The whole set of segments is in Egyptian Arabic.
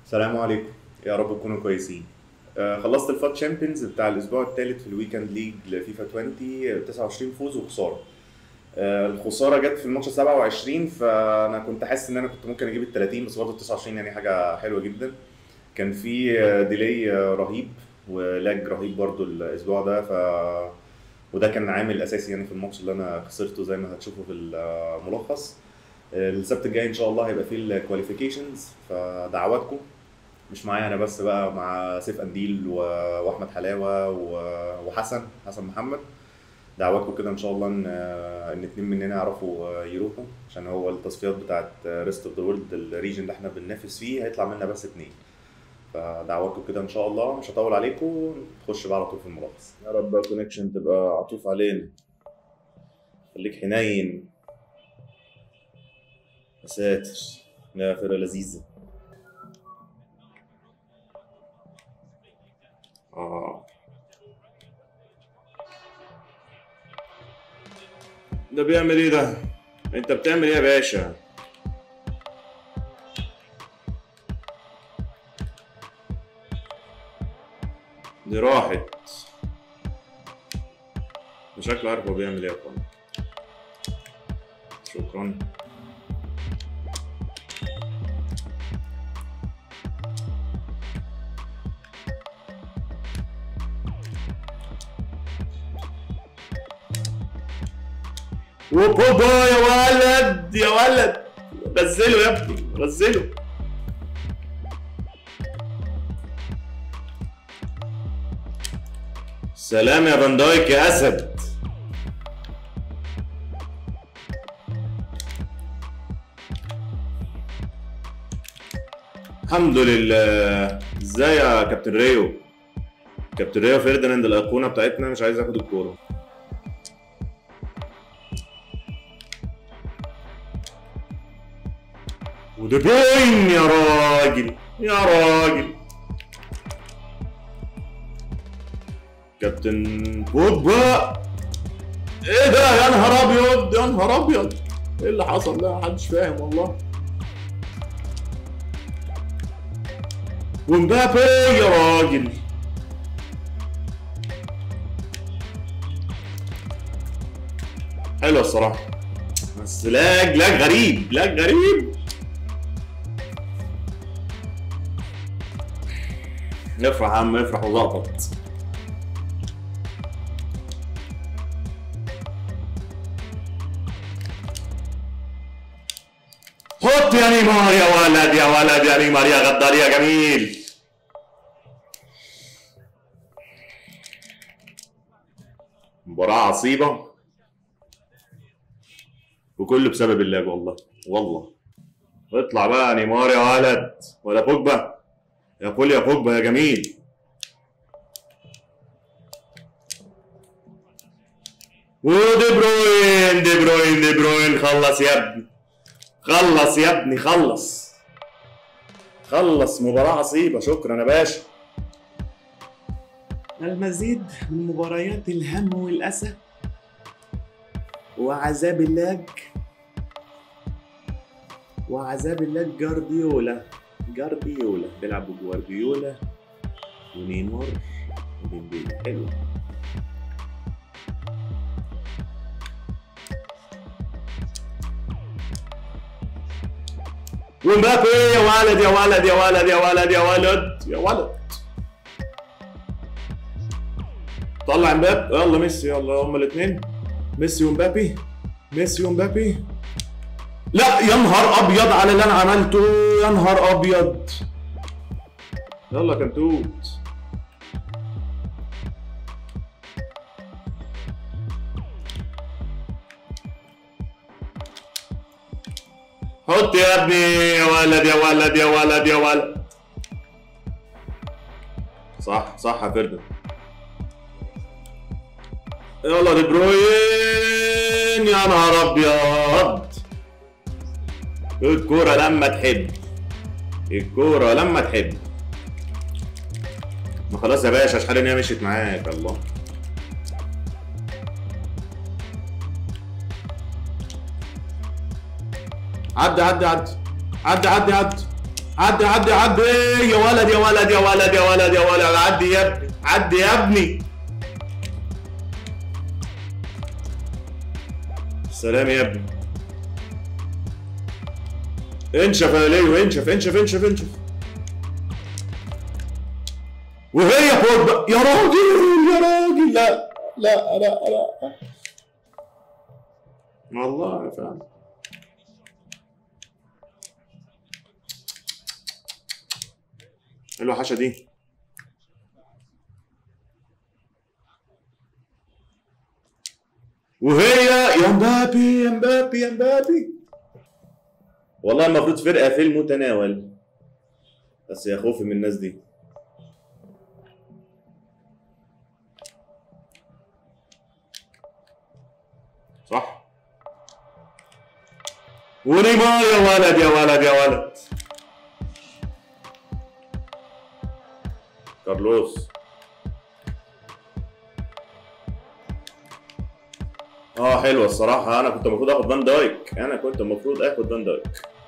السلام عليكم يا رب تكونوا كويسين آه، خلصت الفات تشامبيونز بتاع الاسبوع الثالث في الويكند ليج لفيفا 20 آه، 29 فوز وخساره آه، الخساره جت في الماتش 27 فانا كنت حاسس ان انا كنت ممكن اجيب ال 30 بس برضه 29 يعني حاجه حلوه جدا كان في آه، ديلي آه، رهيب ولاج رهيب برضه الاسبوع ده ف وده كان عامل اساسي يعني في الماتش اللي انا خسرته زي ما هتشوفوا في الملخص آه، السبت الجاي ان شاء الله هيبقى فيه الكواليفيكيشنز فدعواتكم مش معايا انا بس بقى مع سيف انديل و- واحمد حلاوه و- وحسن حسن محمد دعواتكم كده ان شاء الله ان ان اتنين مننا يعرفوا يروحوا عشان هو التصفيات بتاعت ريست اوف ذا وورلد الريجن اللي احنا بننافس فيه هيطلع منا بس اتنين فدعواتكم كده ان شاء الله مش هطول عليكم نخش بقى على طول في الملخص يا رب الكونكشن تبقى عطوف علينا خليك حنين يا ساتر يا فرقة لذيذة اه ده بيعمل ايه ده؟ انت بتعمل ايه يا باشا؟ دي راحت ده شكله عارف هو بيعمل ايه يا اخوان شكرا وبوبا يا ولد يا ولد غزله يا ابني غزله سلام يا فان دايك يا اسد الحمد لله ازاي يا كابتن ريو كابتن ريو فرديناند الايقونه بتاعتنا مش عايز ياخد الكوره ودي بروين يا راجل يا راجل كابتن بوجبا ايه ده يا نهار ابيض يا نهار ابيض ايه اللي حصل ده محدش فاهم والله ومبابي يا راجل حلوه الصراحه بس لاج لاج غريب لاج غريب افرح يا عم افرح وزقطط حط يا نيمار يا ولد يا ولد يا نيمار يا غدار يا جميل مباراة عصيبة وكله بسبب اللعب والله والله اطلع بقى يا نيمار يا ولد ولا بوجبا يا بول يا بوجبا يا جميل ودي بروين دي بروين دي بروين خلص يا ابني خلص يا ابني خلص خلص مباراة عصيبة شكرا يا باشا المزيد من مباريات الهم والأسى وعذاب اللاج وعذاب اللاج جارديولا جارديولا بيلعب بجوارديولا ونيمار وديمبيلي حلو ومبابي يا ولد يا ولد يا ولد يا ولد يا ولد يا ولد طلع مبابي يلا ميسي يلا هما الاثنين ميسي ومبابي ميسي ومبابي لا يا نهار ابيض على اللي انا عملته يا نهار ابيض يلا كنتوت حط يا ابني يا ولد يا ولد يا ولد يا ولد صح صح يا فردن يلا دي بروين يا نهار ابيض الكورة لما تحب الكورة لما تحب ما خلاص يا باشا اشحال ان هي مشيت معاك الله عدي عدي عدي عدي عدي عدي عدي عدي عدي يا ولد يا ولد يا ولد يا ولد يا ولد عدي يا ابني عدي يا ابني سلام يا ابني انشف يا ليو انشف انشف انشف انشف وهي فوق يا راجل يا راجل لا لا لا لا والله فعلا ايه الوحشه دي وهي يا مبابي يا مبابي يا مبابي والله المفروض فرقه في المتناول بس يا خوفي من الناس دي صح ونيمار يا ولد يا ولد يا ولد كارلوس اه حلوه الصراحه انا كنت المفروض اخد فان دايك انا كنت المفروض اخد فان دايك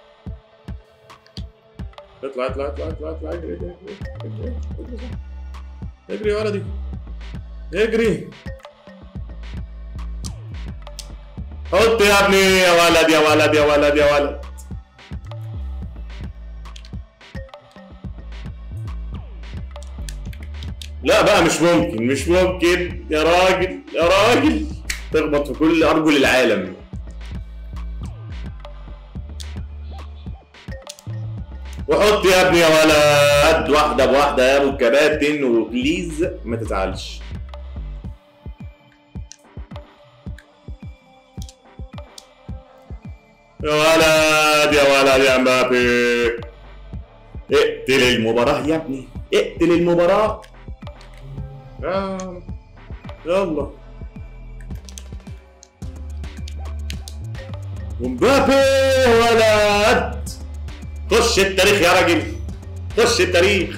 اطلع اطلع اطلع اطلع اطلع اجري اجري اجري اجري اجري يا ولدي اجري حط يا ابني يا ولد يا ولد يا ولد يا ولد لا بقى مش ممكن مش ممكن يا راجل يا راجل تخبط في كل ارجل العالم وحط يا ابني يا ولد واحده بواحده يا ابو الكباتن وبليز ما تزعلش يا ولد يا ولد يا مبابي اقتل المباراة يا ابني اقتل المباراة يا يلا ومبابي يا ولد خش التاريخ يا راجل خش التاريخ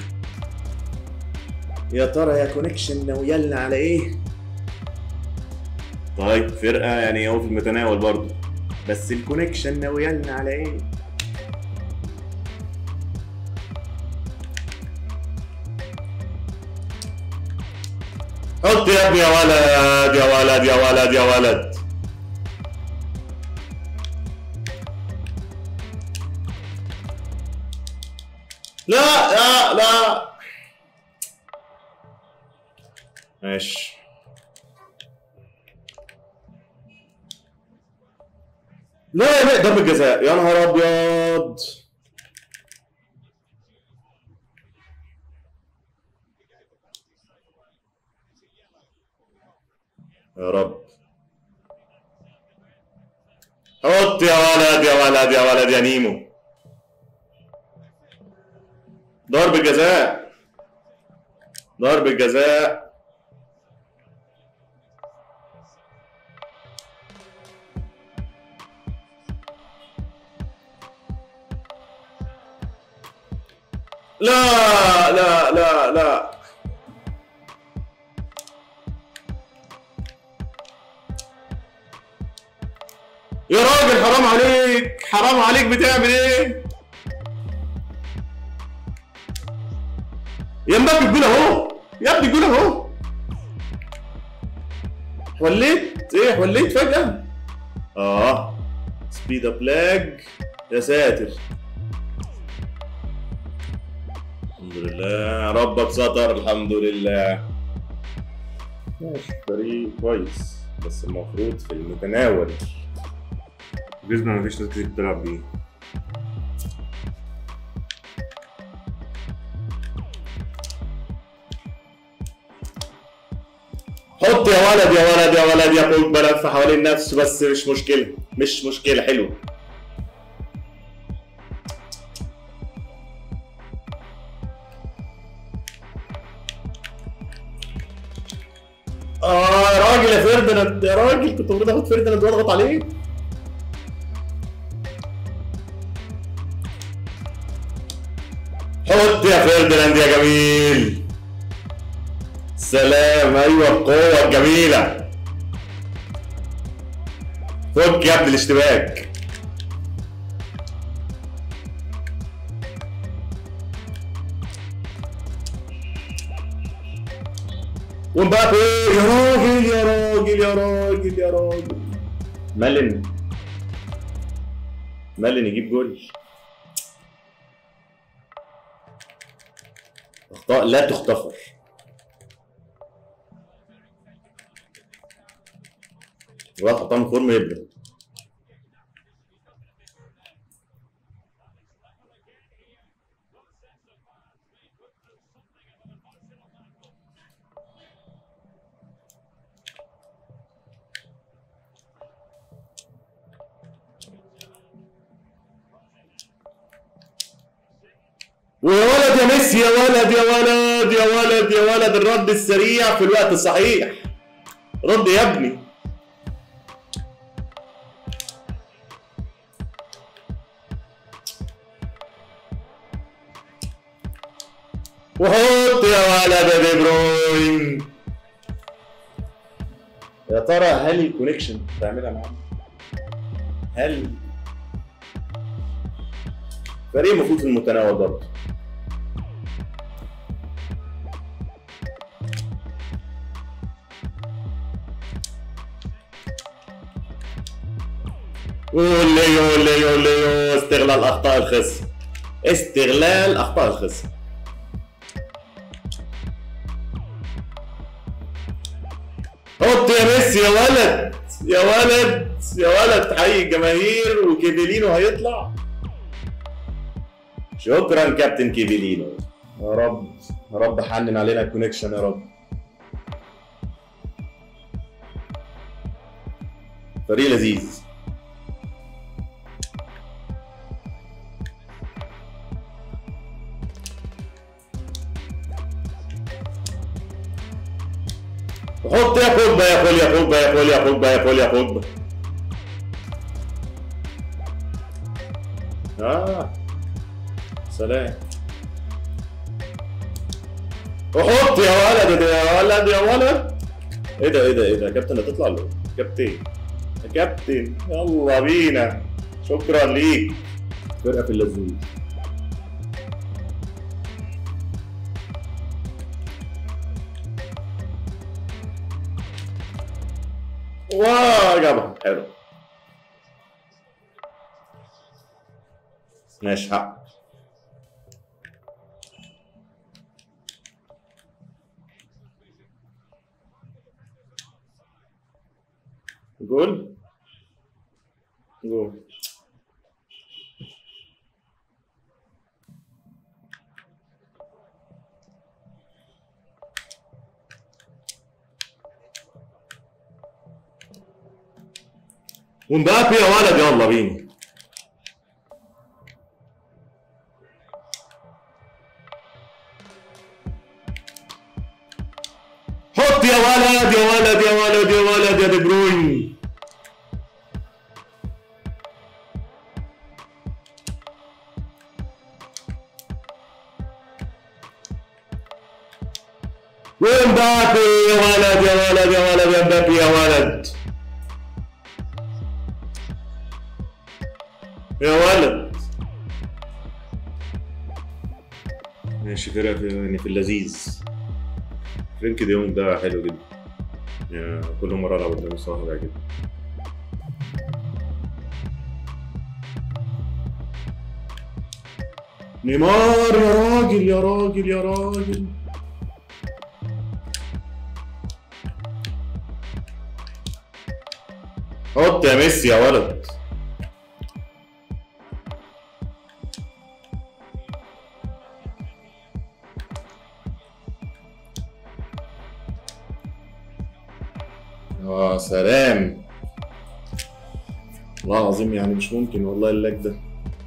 يا ترى يا كونكشن ناويالنا على ايه؟ طيب فرقة يعني هو في المتناول برضه بس الكونكشن ناويالنا على ايه؟ حط يا ابني يا ولد يا ولد يا ولد يا ولد لا لا لا ماشي لا لا ضربة جزاء يا نهار ابيض يا رب حط يا ولد يا ولد يا ولد يا نيمو ضرب جزاء ضرب جزاء لا لا لا لا يا راجل حرام عليك حرام عليك بتعمل ايه يا مبابي الجول اهو يا ابني الجول اهو وليت ايه وليت فجأة اه سبيد اب لاج يا ساتر الحمد لله ربك ستر الحمد لله ماشي فريق كويس بس المفروض في المتناول جزمة مفيش ناس كتير بتلعب بيه حط يا ولد يا ولد يا ولد يا بوجبا لف حوالين نفسه بس مش مشكلة مش مشكلة حلو اه يا راجل يا فرديناند يا راجل كنت المفروض اخد فرديناند واضغط عليه حط يا فرديناند يا جميل سلام ايوه القوة الجميلة فك يا ابني الاشتباك ومبابي يا راجل يا راجل يا راجل يا راجل مالن مالن يجيب جول اخطاء لا تغتفر الواد حطها من فورم يبدا ويا ولد يا ميسي يا ولد يا ولد يا ولد يا ولد الرد السريع في الوقت الصحيح رد يا ابني وحط يا ولد يا دي بروين يا ترى هل الكونكشن تعملها معانا؟ هل فريق المفروض في المتناول برضه يولي يولي يولي استغلال اخطاء الخصم استغلال اخطاء الخصم حط يا ميسي يا ولد يا ولد يا ولد حي الجماهير وكيفيلينو هيطلع شكرا كابتن كيفيلينو يا رب يا رب حنن علينا الكونكشن يا رب فريق لذيذ حط يا خطبة يا خول يا خطبة يا خول يا خطبة يا خول يا خطبة اه سلام وحط يا ولد يا ولد يا ولد ايه ده ايه ده ايه ده يا كابتن هتطلع له كابتن يا كابتن يلا بينا شكرا ليك فرقه في اللذيذ واه جابها حلو ماشي حق جول جول ومبابي يا ولد يلا بينا حط يا ولد يا ولد يا ولد يا ولد يا دي بروين ومبابي يا ولد يا ولد يا ولد يا مبابي يا ولد يا ولد ماشي فرقة في يعني في اللذيذ فرينك دي يونج ده حلو جدا يعني كل مرة ألعب قدامه الصراحة بيعجبني نيمار يا راجل يا راجل يا راجل حط يا ميسي يا ولد يا سلام والله العظيم يعني مش ممكن والله اللاج ده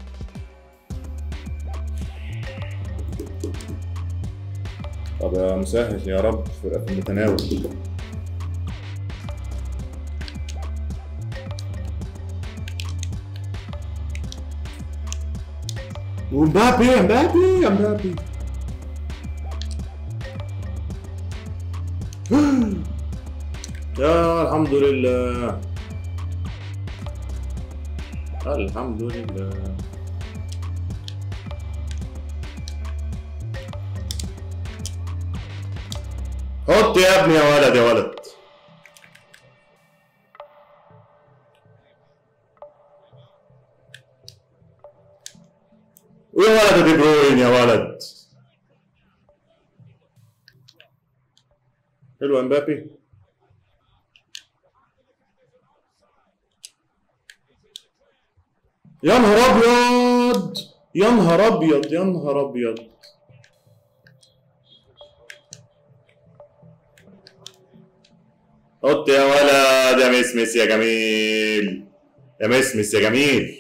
طب يا مسهل يا رب فرقة في المتناول ومبابي مبابي يا مبابي يا الحمد لله الحمد لله حط حط يا ابني يا ولد يا ولد ويا ولد دي بروين يا ولد حلو امبابي يا نهار ابيض يا نهار ابيض يا نهار ابيض حط يا ولد يا مسمس يا جميل يا مسمس يا جميل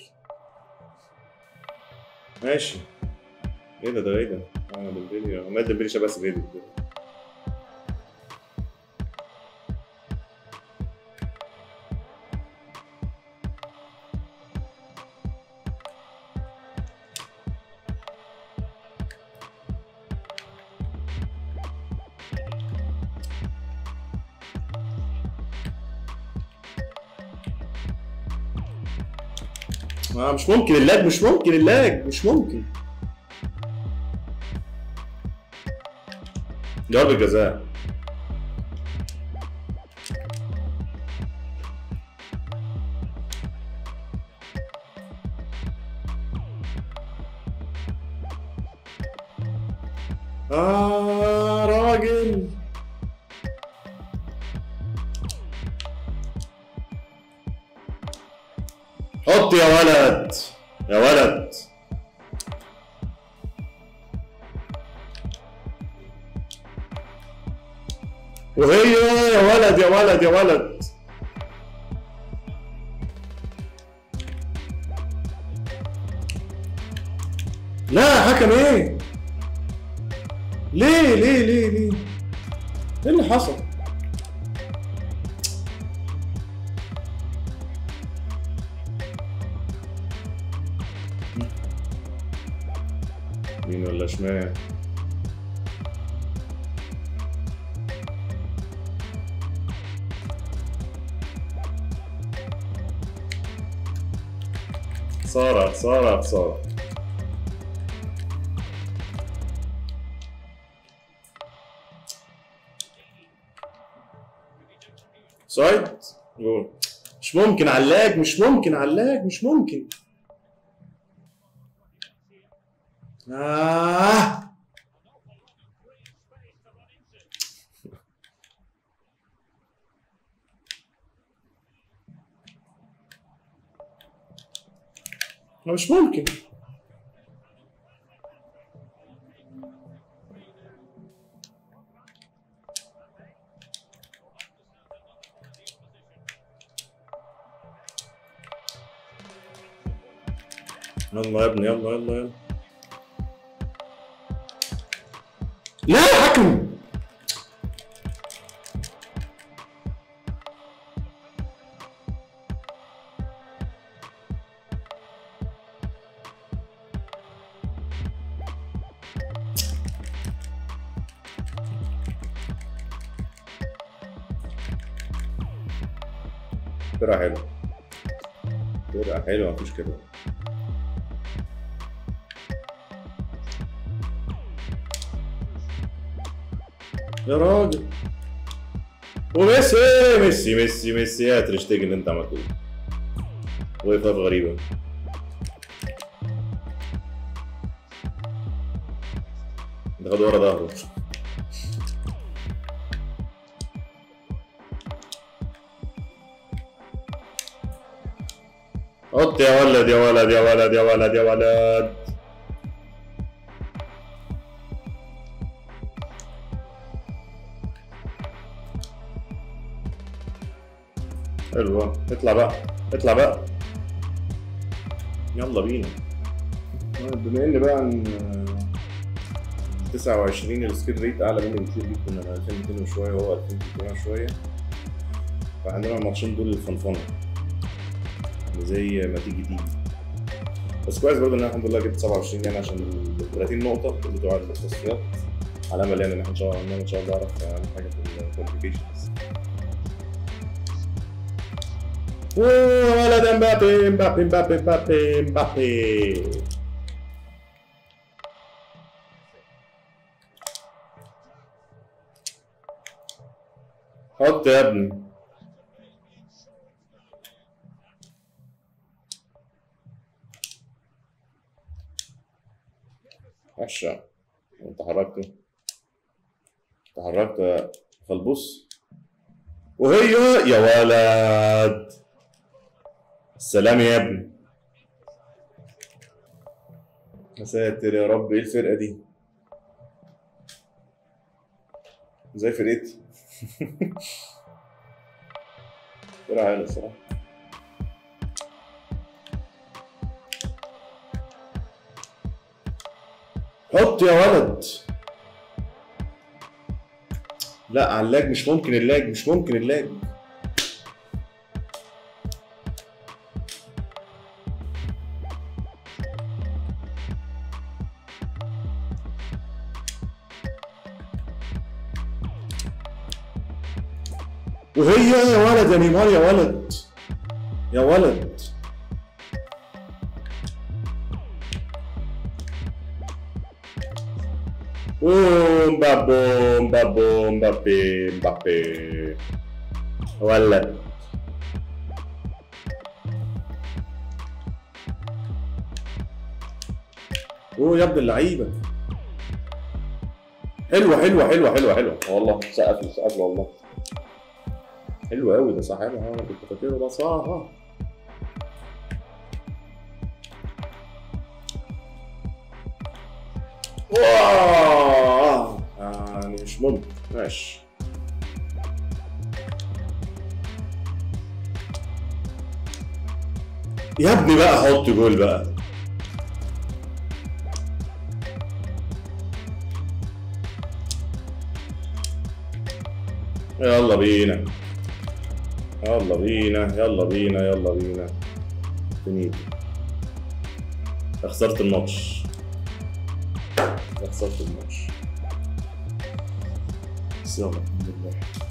ماشي ايه ده ده ايه ده؟ اه ديمبلي عمال ديمبلي شبه سيفيدي كده آه مش ممكن اللاج مش ممكن اللاج مش ممكن ضربة جزاء آه راجل حط يا ولد يا ولد وهي يا ولد يا ولد يا ولد لا حكم ايه ليه ليه ليه ليه ايه اللي حصل يمين ولا شمال خسارة خسارة خسارة سايد جول مش ممكن علاج مش ممكن علاج مش ممكن آه مش ممكن يلا يا ابني يلا يلا يلا لا يا حكم فرقة حلوة فرقة حلوة مفيش كده يا راجل وميسي ميسي ميسي ميسي يا تريشتيجن اللي انت عملته وقفات غريبة ده خد ورا ظهره حط يا ولد يا ولد يا ولد يا ولد يا ولد حلوة اطلع بقى اطلع بقى يلا بينا بما ان بقى ان 29 السكيل ريت اعلى مني بكتير جدا انا 2200 وشويه وهو 2300 وشويه فعندنا الماتشين دول الفنفنه زي ما تيجي تيجي بس كويس برضه ان انا الحمد لله جبت 27 يعني عشان ال 30 نقطة بتوع التصفيات على امل يعني ان احنا ان شاء الله ان شاء الله اعرف اهم حاجة في الكواليفيكيشنز ولد امبابي امبابي امبابي امبابي امبابي حط يا ابني وحشة انت حركته تحركت يا فلبص وهي يا ولد السلام يا ابني يا ساتر يا رب ايه الفرقة دي زي فرقتي فرقة حلوة الصراحة حط يا ولد لا على اللاج مش ممكن اللاج مش ممكن اللاج وهي يا ولد يا نيمار يا ولد يا ولد Mbappé, Mbappé, Mbappé, Mbappé. ولد اوه يا ابن اللعيبه حلوه حلوه حلوه حلوه حلوه والله سقف له سقف له والله حلو قوي ده صح انا كنت فاكره ده صح واو يعني مش ممكن ماشي يا ابني بقى حط جول بقى يلا بينا يلا بينا يلا بينا يلا بينا فينيت خسرت الماتش خسرت الماتش بس يلا الحمد لله